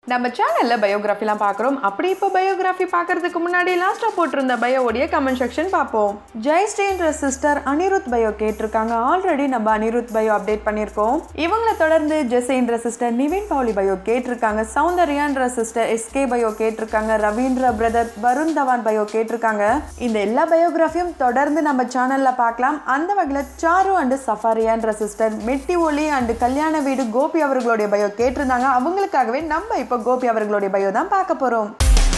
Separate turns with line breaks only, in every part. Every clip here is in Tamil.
நம்ம சேனல்ல பயோகிராஃபிலாம் பார்க்குறோம் அப்படி இப்போ பயோகிராஃபி பார்க்கறதுக்கு முன்னாடி லாஸ்ட்டாக போட்டிருந்த பயோவுடைய கமெண்ட் செக்ஷன் பார்ப்போம் ஜெயஸ்ரீன்ற சிஸ்டர் அனிருத் பயோ கேட்டிருக்காங்க ஆல்ரெடி நம்ம அனிருத் பயோ அப்டேட் பண்ணியிருக்கோம் இவங்கள தொடர்ந்து ஜெசைன்ற சிஸ்டர் நிவின் பவுலி பயோ கேட்டிருக்காங்க சௌந்தர்யான்ற சிஸ்டர் எஸ்கே பயோ கேட்டிருக்காங்க ரவீந்திர பிரதர் வருண் தவான் பயோ கேட்டிருக்காங்க இந்த எல்லா பயோகிராஃபியும் தொடர்ந்து நம்ம சேனல்ல பார்க்கலாம் அந்த வகையில் சாரு அண்டு சஃபாரியான்ற சிஸ்டர் மெட்டி ஒலி அண்டு கல்யாண வீடு கோபி அவர்களுடைய பயோ கேட்டிருந்தாங்க அவங்களுக்காகவே நம்ம இப்போ கோபி அவர்களுடைய பயோ தான் பார்க்க போறோம்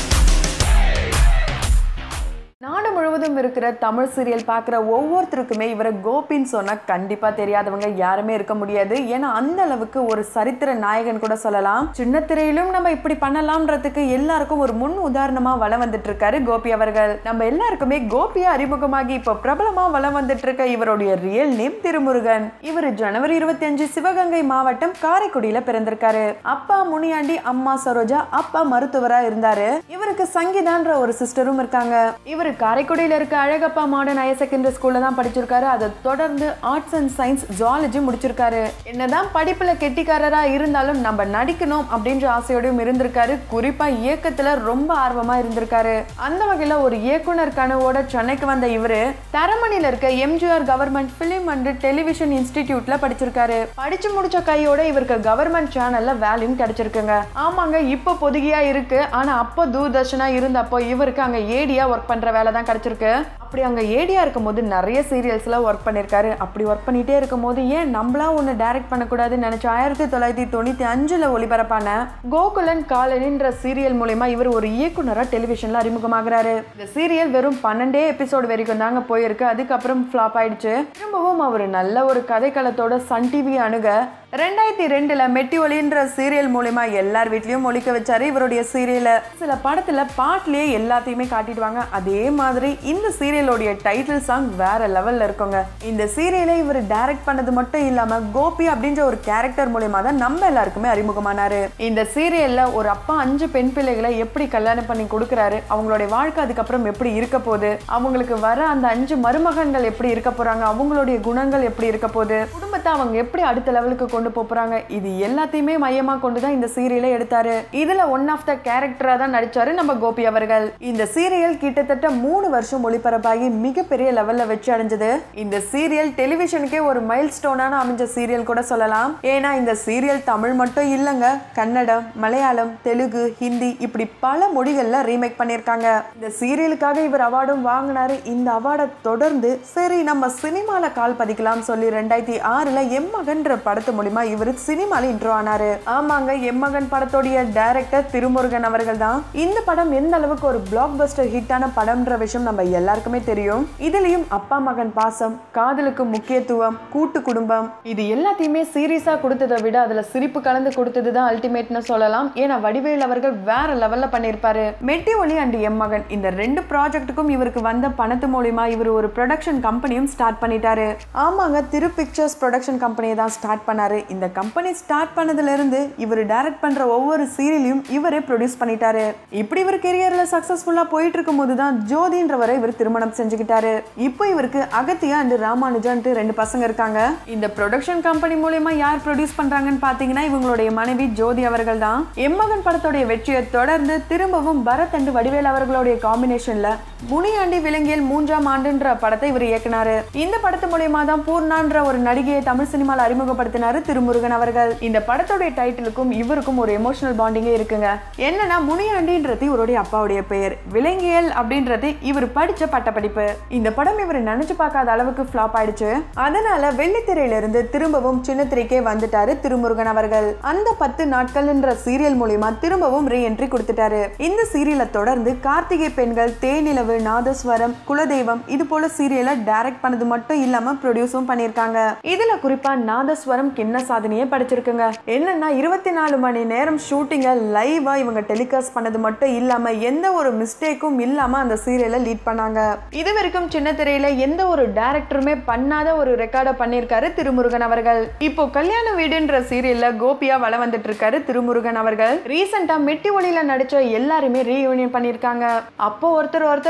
நாடு முழுவதும் இருக்கிற தமிழ் சீரியல் பார்க்குற ஒவ்வொருத்தருக்குமே இவரை கோபின்னு சொன்னால் கண்டிப்பாக தெரியாதவங்க யாருமே இருக்க முடியாது ஏன்னா அந்த அளவுக்கு ஒரு சரித்திர நாயகன் கூட சொல்லலாம் சின்ன திரையிலும் நம்ம இப்படி பண்ணலாம்ன்றதுக்கு எல்லாருக்கும் ஒரு முன் உதாரணமாக வளம் வந்துட்டு இருக்காரு கோபி அவர்கள் நம்ம எல்லாருக்குமே கோபியா அறிமுகமாகி இப்போ பிரபலமாக வளம் வந்துட்டு இருக்க இவருடைய ரியல் நேம் திருமுருகன் இவர் ஜனவரி இருபத்தி அஞ்சு சிவகங்கை மாவட்டம் காரைக்குடியில பிறந்திருக்காரு அப்பா முனியாண்டி அம்மா சரோஜா அப்பா மருத்துவரா இருந்தாரு இவருக்கு சங்கீதான்ற ஒரு சிஸ்டரும் இருக்காங்க இவர் காரைக்குடியில இருக்க அழகப்பா மாடர்ன் ஹையர் செகண்டரி ஸ்கூல்ல தான் படிச்சிருக்காரு அதை தொடர்ந்து ஆர்ட்ஸ் அண்ட் சயின்ஸ் ஜுவாலஜி முடிச்சிருக்காரு என்னதான் படிப்புல கெட்டிக்காரரா இருந்தாலும் நம்ம நடிக்கணும் அப்படின்ற ஆசையோடையும் இருந்திருக்காரு குறிப்பா இயக்கத்துல ரொம்ப ஆர்வமா இருந்திருக்காரு அந்த வகையில ஒரு இயக்குனர் கனவோட சென்னைக்கு வந்த இவரு தரமணியில இருக்க MGR government film and television இன்ஸ்டிடியூட்ல படிச்சிருக்காரு படிச்சு முடிச்ச கையோட இவருக்கு கவர்மெண்ட் சேனல்ல வேல்யூம் கிடைச்சிருக்குங்க ஆமாங்க இப்போ பொதுகியா இருக்கு ஆனா அப்போ தூர்தர்ஷனா இருந்தப்போ இவருக்கு அங்க ஏடியா ஒர்க் பண்ற வேலை தான் கிடைச்சிருக்கு அப்படி அங்க ஏடியா இருக்கும் போது நிறைய சீரியல்ஸ்ல ஒர்க் பண்ணிருக்காரு அப்படி ஒர்க் பண்ணிட்டே இருக்கும் போது ஏன் நம்மளா ஒன்னு டைரக்ட் பண்ணக்கூடாதுன்னு நினைச்ச ஆயிரத்தி தொள்ளாயிரத்தி தொண்ணூத்தி அஞ்சுல ஒளிபரப்பான கோகுலன் காலனின்ற சீரியல் மூலயமா இவர் ஒரு இயக்குனரா டெலிவிஷன்ல அறிமுகமாகிறாரு இந்த சீரியல் வெறும் பன்னெண்டே எபிசோடு வரைக்கும் தாங்க போயிருக்கு அதுக்கப்புறம் ஃபிளாப் ஆயிடுச்சு திரும்பவும் அவர் நல்ல ஒரு கதைக்களத்தோட சன் டிவி அணுக ரெண்டாயிரத்தி ரெண்டுல மெட்டி ஒலின்ற சீரியல் மூலயமா எல்லார் வீட்லயும் ஒழிக்க வச்சாரு இவருடைய சீரியலை சில படத்துல பாட்டுலயே எல்லாத்தையுமே காட்டிடுவாங்க அதே மாதிரி இந்த சீரியலோடைய டைட்டில் சாங் வேற லெவல்ல இருக்குங்க இந்த சீரியலை இவர் டைரக்ட் பண்ணது மட்டும் இல்லாம கோபி அப்படின்ற ஒரு கேரக்டர் மூலயமா தான் நம்ம எல்லாருக்குமே அறிமுகமானாரு இந்த சீரியல்ல ஒரு அப்பா அஞ்சு பெண் பிள்ளைகளை எப்படி கல்யாணம் பண்ணி கொடுக்குறாரு அவங்களுடைய வாழ்க்கை அதுக்கப்புறம் எப்படி இருக்க போகுது அவங்களுக்கு வர அந்த அஞ்சு மருமகன்கள் எப்படி இருக்க போறாங்க அவங்களுடைய குணங்கள் எப்படி இருக்க போகுது குடும்பத்தை அவங்க எப்படி அடுத்த லெவலுக்கு கொண்டு போப் போறாங்க இது எல்லாத்தையுமே மையமா கொண்டு தான் இந்த சீரியலை எடுத்தாரு இதுல ஒன் ஆஃப் த கேரக்டரா தான் நடிச்சாரு நம்ம கோபி அவர்கள் இந்த சீரியல் கிட்டத்தட்ட மூணு வருஷம் ஒளிபரப்பாகி மிகப்பெரிய லெவல்ல வெற்றி அடைஞ்சது இந்த சீரியல் டெலிவிஷனுக்கே ஒரு மைல் ஸ்டோனான அமைஞ்ச சீரியல் கூட சொல்லலாம் ஏன்னா இந்த சீரியல் தமிழ் மட்டும் இல்லைங்க கன்னடம் மலையாளம் தெலுங்கு ஹிந்தி இப்படி பல மொழிகள்ல ரீமேக் பண்ணியிருக்காங்க இந்த சீரியலுக்காக இவர் அவார்டும் வாங்கினாரு இந்த அவார்டை தொடர்ந்து சரி நம்ம சினிமால கால் பதிக்கலாம் சொல்லி ரெண்டாயிரத்தி ஆறுல எம்மகன்ற படத்து மூலியமா இவர் சினிமால இன்ட்ரோ ஆனாரு ஆமாங்க எம்மகன் படத்தோடைய டைரக்டர் திருமுருகன் அவர்கள் தான் இந்த படம் எந்த அளவுக்கு ஒரு பிளாக் பஸ்டர் ஹிட்டான படம்ன்ற விஷயம் நம்ம எல்லாருக்குமே தெரியும் இதுலயும் அப்பா மகன் பாசம் காதலுக்கு முக்கியத்துவம் கூட்டு குடும்பம் இது எல்லாத்தையுமே சீரியஸா கொடுத்ததை விட அதுல சிரிப்பு கலந்து கொடுத்தது தான் அல்டிமேட்னு சொல்லலாம் ஏன்னா வடிவேல் அவர்கள் வேற லெவல்ல பண்ணியிருப்பாரு மெட்டி ஒலி அண்ட் எம்மகன் இந்த ரெண்டு ப்ராஜெக்ட்டுக்கும் இவருக்கு வந்த பணத்து மூலியமா இவர் ஒரு ப்ரொடக்ஷன் கம்பெனியும் ஸ்டார்ட் பண்ணிட்டாரு ஆமாங்க திரு பிக்சர்ஸ் ப்ரொடக்ஷன் கம்பெனியை தான் ஸ்டார்ட் பண்ணாரு இந்த கம்பெனி ஸ்டார்ட் பண்ணதுல இருந்து இவர் டைரக்ட் பண்ற ஒவ்வொரு சீரியலையும் இவரே ப்ரொடியூஸ் பண்ணிட்டாரு இப்படி இவர் கெரியர்ல சக்சஸ்ஃபுல்லா போயிட்டு இருக்கும் போது தான் ஜோதின்றவரை இவர் திருமணம் செஞ்சுக்கிட்டாரு இப்போ இவருக்கு அகத்தியா அண்ட் ராமானுஜன்ட்டு ரெண்டு பசங்க இருக்காங்க இந்த ப்ரொடக்ஷன் கம்பெனி மூலயமா யார் ப்ரொடியூஸ் பண்றாங்கன்னு பாத்தீங்கன்னா இவங்களுடைய மனைவி ஜோதி அவர்கள் தான் எம்மகன் படத்துடைய வெற்றியை தொடர்ந்து திரும்பவும் பரத் அண்ட் வடிவேல் அவர்களுடைய காம்பினேஷன்ல முனியாண்டி விலங்கியல் மூன்றாம் ஆண்டுன்ற படத்தை இவர் இயக்குனாரு இந்த படத்து மூலயமா தான் பூர்ணான்ற ஒரு நடிகையை தமிழ் சினிமால அறிமுகப்படுத்தினாரு திருமுருகன் அவர்கள் இந்த படத்துடைய டைட்டிலுக்கும் இவருக்கும் ஒரு எமோஷனல் பாண்டிங்கே இருக்குங்க என்னன்னா முனியாண்டின்றது இவருடைய அப்பாவுடைய பெயர் விலங்கியல் அப்படின்றது இவர் படிச்ச பட்டப்படிப்பு இந்த படம் இவர் நினைச்சு பார்க்காத அளவுக்கு ஃபிளாப் ஆயிடுச்சு அதனால வெள்ளித்திரையில இருந்து திரும்பவும் சின்ன திரைக்கே வந்துட்டாரு திருமுருகன் அவர்கள் அந்த பத்து நாட்கள்ன்ற சீரியல் மூலியமா திரும்பவும் ரீஎன்ட்ரி கொடுத்துட்டாரு இந்த சீரியலை தொடர்ந்து கார்த்திகை பெண்கள் தேனிலவு நாதஸ்வரம் குலதெய்வம் இது போல சீரியலை டைரக்ட் பண்ணது மட்டும் இல்லாம ப்ரொடியூஸும் பண்ணியிருக்காங்க இதுல குறிப்பா நாதஸ்வரம் கிண்ண சாதனையே படிச்சிருக்குங்க என்னன்னா இருபத்தி நாலு மணி நேரம் ஷூட்டிங்கை லைவா இவங்க டெலிகாஸ்ட் பண்ணது மட்டும் இல்லாம எந்த ஒரு மிஸ்டேக்கும் இல்லாம அந்த சீரியலை லீட் பண்ணாங்க இது வரைக்கும் சின்ன திரையில எந்த ஒரு டைரக்டருமே பண்ணாத ஒரு ரெக்கார்டை பண்ணியிருக்காரு திருமுருகன் அவர்கள் இப்போ கல்யாண வீடுன்ற சீரியல்ல கோபியா வள வந்துட்டு இருக்காரு திருமுருகன் அவர்கள் ரீசெண்டா மெட்டி ஒளியில நடிச்ச எல்லாருமே ரீயூனியன் பண்ணியிருக்காங்க அப்போ ஒருத்தர் ஒருத்தர்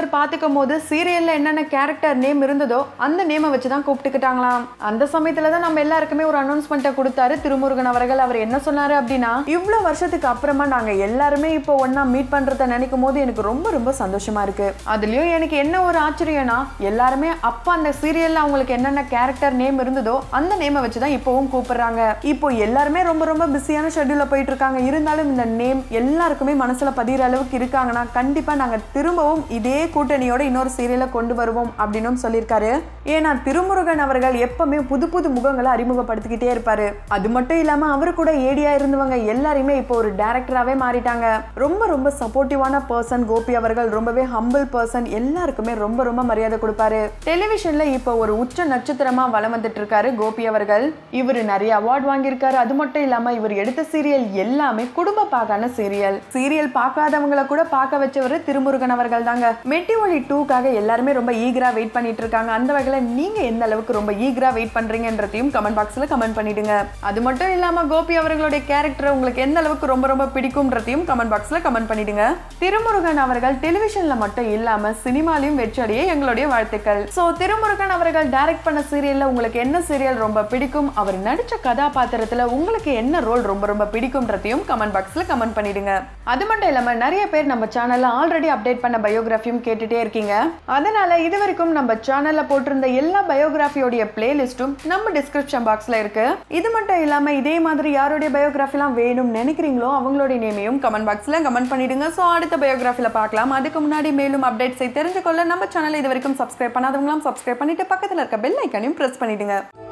பார்த்துக்கும் போது சீரியல்ல என்னென்ன கேரக்டர் நேம் இருந்ததோ அந்த நேமை வச்சு தான் கூப்பிட்டுக்கிட்டாங்களாம் அந்த சமயத்துல தான் நம்ம எல்லாருக்குமே ஒரு அனௌன்ஸ்மெண்ட்டை கொடுத்தாரு திருமுருகன் அவர்கள் அவர் என்ன சொன்னாரு அப்படின்னா இவ்வளவு வருஷத்துக்கு அப்புறமா நாங்க எல்லாருமே இப்போ ஒண்ணா மீட் பண்றத நினைக்கும் போது எனக்கு ரொம்ப ரொம்ப சந்தோஷமா இருக்கு அதுலயும் எனக்கு என்ன ஒரு ஆச்சரியம்னா எல்லாருமே அப்ப அந்த சீரியல்ல அவங்களுக்கு என்னென்ன கேரக்டர் நேம் இருந்ததோ அந்த நேமை வச்சு தான் இப்போவும் கூப்பிடுறாங்க இப்போ எல்லாருமே ரொம்ப ரொம்ப பிஸியான ஷெட்யூல்ல போயிட்டு இருக்காங்க இருந்தாலும் இந்த நேம் எல்லாருக்குமே மனசுல பதிகிற அளவுக்கு இருக்காங்கன்னா கண்டிப்பா நாங்க திரும்பவும் இதே கூட்டணியோட இன்னொரு சீரியலை கொண்டு வருவோம் அப்படின்னும் சொல்லியிருக்காரு ஏன்னா திருமுருகன் அவர்கள் எப்பவுமே புது புது முகங்களை அறிமுகப்படுத்திக்கிட்டே இருப்பாரு அது மட்டும் இல்லாம அவரு கூட ஏடியா இருந்தவங்க எல்லாருமே இப்போ ஒரு டேரக்டராகவே மாறிட்டாங்க ரொம்ப ரொம்ப சப்போர்ட்டிவான பர்சன் கோபி அவர்கள் ரொம்பவே ஹம்பிள் பர்சன் எல்லாருக்குமே ரொம்ப ரொம்ப மரியாதை கொடுப்பாரு டெலிவிஷன்ல இப்போ ஒரு உச்ச நட்சத்திரமா வலம் வந்துட்டு இருக்காரு கோபி அவர்கள் இவர் நிறைய அவார்ட் வாங்கியிருக்காரு அது மட்டும் இல்லாம இவர் எடுத்த சீரியல் எல்லாமே குடும்ப பாக்கான சீரியல் சீரியல் பார்க்காதவங்கள கூட பார்க்க வச்சவர் திருமுருகன் அவர்கள் தாங்க மெட்டி ஒளி டூக்காக எல்லாருமே ரொம்ப ஈகரா வெயிட் பண்ணிட்டு இருக்காங்க அந்த வகையில நீங்க எந்த அளவுக்கு ரொம்ப ஈகரா வெயிட் பண்றீங்கன்றதையும் கமெண்ட் பாக்ஸ்ல கமெண்ட் பண்ணிடுங்க அது மட்டும் இல்லாம கோபி அவர்களுடைய கேரக்டர் உங்களுக்கு எந்த அளவுக்கு ரொம்ப ரொம்ப பிடிக்கும்ன்றதையும் கமெண்ட் பாக்ஸ்ல கமெண்ட் பண்ணிடுங்க திருமுருகன் அவர்கள் டெலிவிஷன்ல மட்டும் இல்லாம சினிமாலையும் வெற்றியடைய எங்களுடைய வாழ்த்துக்கள் சோ திருமுருகன் அவர்கள் டைரக்ட் பண்ண சீரியல்ல உங்களுக்கு என்ன சீரியல் ரொம்ப பிடிக்கும் அவர் நடிச்ச கதாபாத்திரத்துல உங்களுக்கு என்ன ரோல் ரொம்ப ரொம்ப பிடிக்கும்ன்றதையும் கமெண்ட் பாக்ஸ்ல கமெண்ட் பண்ணிடுங்க அது மட்டும் இல்லாம நிறைய பேர் நம்ம சேனல்ல ஆல்ரெடி அப்டேட் பண்ண பயோகிராஃபியும் கேட்டுட்டே இருக்கீங்க அதனால இது வரைக்கும் நம்ம சேனல்ல போட்டிருந்த எல்லா பயோகிராஃபியோடைய பிளேலிஸ்டும் நம்ம டிஸ்கிரிப்ஷன் பாக்ஸ்ல இருக்கு இது மட்டும் இல்லாம இதே மாதிரி யாருடைய பயோகிராஃபிலாம் வேணும் நினைக்கிறீங்களோ அவங்களுடைய நேமையும் கமெண்ட் பாக்ஸ்ல கமெண்ட் பண்ணிடுங்க ஸோ அடுத்த பயோகிராஃபில பார்க்கலாம் அதுக்கு முன்னாடி மேலும் அப்டேட்ஸை தெரிஞ்சுக்கொள்ள நம்ம சேனலை இது வரைக்கும் சப்ஸ்கிரைப் பண்ணாதவங்களாம் சப்ஸ்கிரைப் பண்ணிட்டு பக்கத்துல இருக்க பெல் ஐக்கானையும் பிரஸ் பண்ணிடுங்க